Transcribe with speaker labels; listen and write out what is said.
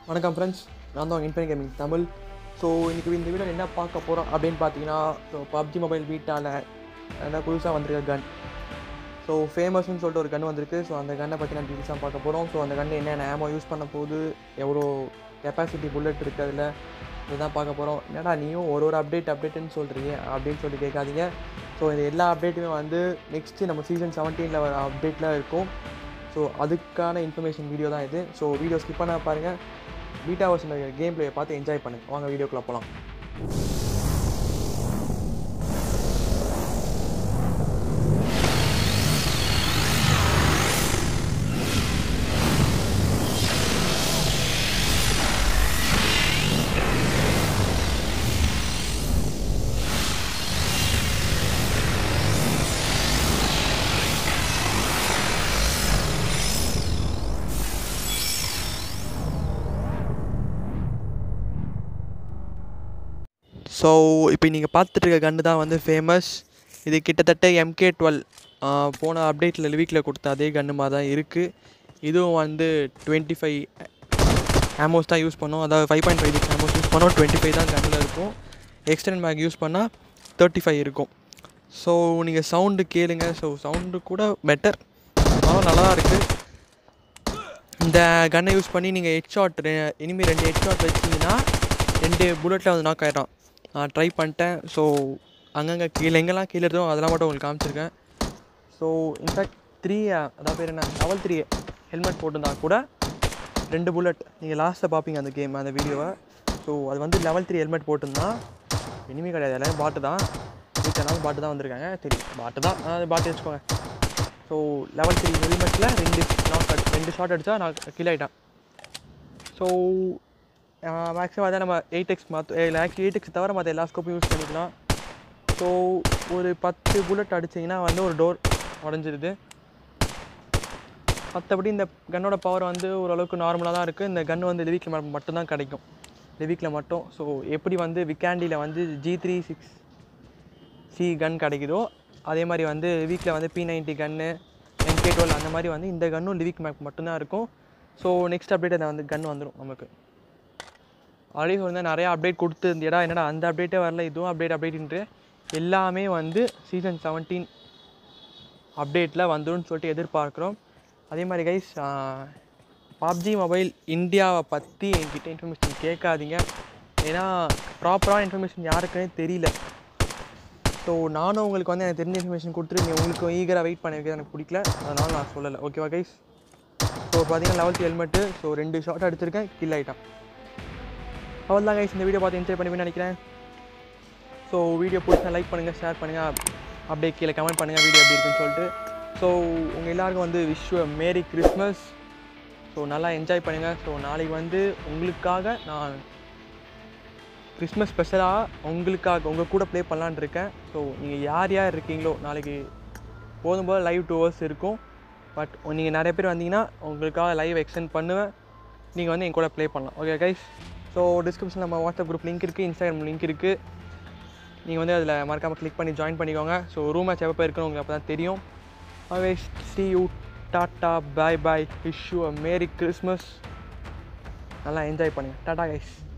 Speaker 1: வணக்கம் ஃப்ரெண்ட்ஸ் நான் தான் இன்ஃபைன் கேமிங் தமிழ் ஸோ இன்றைக்கி இந்த வீடியோ என்ன பார்க்க போகிறோம் அப்படின்னு பார்த்தீங்கன்னா ஸோ பப்ஜி மொபைல் வீட்டால் என்ன புதுசாக வந்திருக்க கன் ஸோ ஃபேமஸ்னு சொல்லிட்டு ஒரு கன் வந்திருக்கு ஸோ அந்த கன்னை பற்றி நான் டீல்ஸாக பார்க்க போகிறோம் ஸோ அந்த கன் என்னென்ன ஆமோ யூஸ் பண்ண போகுது எவ்வளோ கெப்பாசிட்டி புல்லட் இருக்குது அதில் இதுதான் பார்க்க போகிறோம் என்னடா நீயும் ஒரு ஒரு அப்டேட் அப்டேட்டுன்னு சொல்கிறீங்க அப்படின்னு சொல்லி கேட்காதீங்க ஸோ இந்த எல்லா அப்டேட்டுமே வந்து நெக்ஸ்ட்டு நம்ம சீசன் செவன்டீனில் வர அப்டேட்டில் இருக்கும் ஸோ அதுக்கான இன்ஃபர்மேஷன் வீடியோ தான் இது ஸோ வீடியோ ஸ்கிப் பண்ண பாருங்கள் பீட்டா வர்ஷன் கேம் பிளேயை பார்த்து என்ஜாய் பண்ணுங்க வாங்க வீடியோக்குள்ளே போகலாம் ஸோ இப்போ நீங்கள் பார்த்துட்டு இருக்க கன்று தான் வந்து ஃபேமஸ் இது கிட்டத்தட்ட எம்கே டுவெல் போன அப்டேட்டில் வீக்கில் கொடுத்த அதே கன்று மாதிரி தான் இருக்குது இதுவும் வந்து டுவெண்ட்டி ஃபைவ் ஆமோஸ் தான் யூஸ் பண்ணோம் அதாவது five point five ammos use பண்ணோம் டுவெண்ட்டி ஃபைவ் தான் கன்னில் இருக்கும் எக்ஸ்டெண்ட் மேக் யூஸ் பண்ணால் தேர்ட்டி ஃபைவ் இருக்கும் ஸோ நீங்கள் சவுண்டு கேளுங்க ஸோ சவுண்டு கூட பெட்டர் ஆனால் நல்லா தான் இருக்குது இந்த கன்னை யூஸ் பண்ணி நீங்கள் ஹெட் ஷாட் இனிமேல் ரெண்டு ஹெட் ஷாட் வச்சிங்கன்னா ரெண்டு புல்லட்டில் வந்து நாக் ஆகிடும் நான் ட்ரை பண்ணிட்டேன் ஸோ அங்கங்கே கீழே எங்கெல்லாம் கீழே இருந்தோ அதெல்லாம் மட்டும் உங்களுக்கு காமிச்சிருக்கேன் ஸோ இன்ஃபேக்ட் த்ரீ அதான் பேர் என்ன லெவல் த்ரீ ஹெல்மெட் போட்டிருந்தா கூட ரெண்டு புல்லட் நீங்கள் லாஸ்ட்டில் பார்ப்பீங்க அந்த கேம் அந்த வீடியோவை ஸோ அது வந்து லெவல் த்ரீ ஹெல்மெட் போட்டிருந்தா இனிமே கிடையாது எல்லாமே பாட்டு தான் வீட்டில் பாட்டு தான் வந்திருக்காங்க சரி பாட்டு தான் அது பாட்டு வச்சுக்கோங்க ஸோ லெவல் த்ரீ ஹெல்மெட்டில் ரெண்டு நாக் ரெண்டு ஷாட் அடித்தா நான் கில் ஆகிட்டேன் ஸோ மேக்ஸிமம் அதான் நம்ம எயிட் எக்ஸ் மாற்ற ஆக்சுவலி எயிட் எக்ஸ் தவிர மற்ற எல்லா ஸ்கோப்பும் யூஸ் பண்ணிக்கலாம் ஸோ ஒரு பத்து புல்லட் அடிச்சிங்கன்னா வந்து ஒரு டோர் உடஞ்சிருது மற்றபடி இந்த கன்னோட பவர் வந்து ஓரளவுக்கு நார்மலாக தான் இருக்குது இந்த கன் வந்து லிவிக்கில் மட்டும்தான் கிடைக்கும் லிவிக்கில் மட்டும் ஸோ எப்படி வந்து விக்காண்டியில் வந்து G three six C gun கிடைக்குதோ அதே மாதிரி வந்து லிவிக்கில் வந்து P ninety gun MK twelve அந்த மாதிரி வந்து இந்த கன்னும் லிவிக் மேப் மட்டும்தான் இருக்கும் ஸோ நெக்ஸ்ட் அப்டேட் அந்த வந்து கன் வந்துடும் நமக்கு ஆல்ரெடி வந்து நிறையா அப்டேட் கொடுத்துருந்தியடா என்னடா அந்த அப்டேட்டே வரல இதுவும் அப்டேட் அப்டேட்டுன்ட்டு எல்லாமே வந்து சீசன் செவன்டீன் அப்டேட்டில் வந்துடும் சொல்லிட்டு எதிர்பார்க்குறோம் அதே மாதிரி கைஸ் பப்ஜி மொபைல் இந்தியாவை பற்றி என்கிட்ட இன்ஃபர்மேஷன் கேட்காதீங்க ஏன்னா ப்ராப்பரான இன்ஃபர்மேஷன் யாருக்குன்னே தெரியல ஸோ நானும் உங்களுக்கு வந்து எனக்கு தெரிஞ்ச இன்ஃபர்மேஷன் கொடுத்துட்டு நீங்கள் உங்களுக்கு ஈகராக வெயிட் பண்ண வைக்கிறது எனக்கு பிடிக்கல அதனால் நான் சொல்லலை ஓகேவா கைஸ் ஸோ பார்த்தீங்கன்னா லெவல்த் ஹெல்மெட்டு ஸோ ரெண்டு ஷாட் அடிச்சிருக்கேன் கில் ஆகிட்டான் அவள் தான் கைஸ் இந்த வீடியோ பார்த்து என்ஜாய் பண்ணுவேன்னு நினைக்கிறேன் ஸோ வீடியோ பிடிச்சா லைக் பண்ணுங்கள் ஷேர் பண்ணுங்கள் அப்படியே கீழே கமெண்ட் பண்ணுங்கள் வீடியோ எப்படி இருக்குன்னு சொல்லிட்டு ஸோ உங்கள் எல்லாருக்கும் வந்து விஷ் மேரி கிறிஸ்மஸ் ஸோ நல்லா என்ஜாய் பண்ணுங்கள் ஸோ நாளைக்கு வந்து உங்களுக்காக நான் கிறிஸ்மஸ் ஸ்பெஷலாக உங்களுக்காக உங்கள் கூட ப்ளே பண்ணலான் இருக்கேன் ஸோ நீங்கள் யார் யார் இருக்கீங்களோ நாளைக்கு போதும் போது லைவ் டூ ஹவர்ஸ் இருக்கும் பட் நீங்கள் நிறைய பேர் வந்தீங்கன்னா உங்களுக்காக லைவ் எக்ஸ்டெண்ட் பண்ணுவேன் நீங்கள் வந்து என் கூட ப்ளே பண்ணலாம் ஓகே கைஸ் ஸோ டிஸ்கிரிப்ஷனில் நம்ம வாட்ஸ்அப் குரூப் லிங்க் இருக்குது இன்ஸ்டாகிராம் லிங்க் இருக்குது நீங்கள் வந்து அதில் மறக்காமல் கிளிக் பண்ணி ஜாயின் பண்ணிக்கோங்க ஸோ ரூம் மேட்ச் எப்போ இருக்குன்னு உங்களுக்கு அப்போ தான் தெரியும் always see you tata bye bye wish you a merry Christmas நல்லா என்ஜாய் பண்ணுங்கள் டாட்டா கைஸ்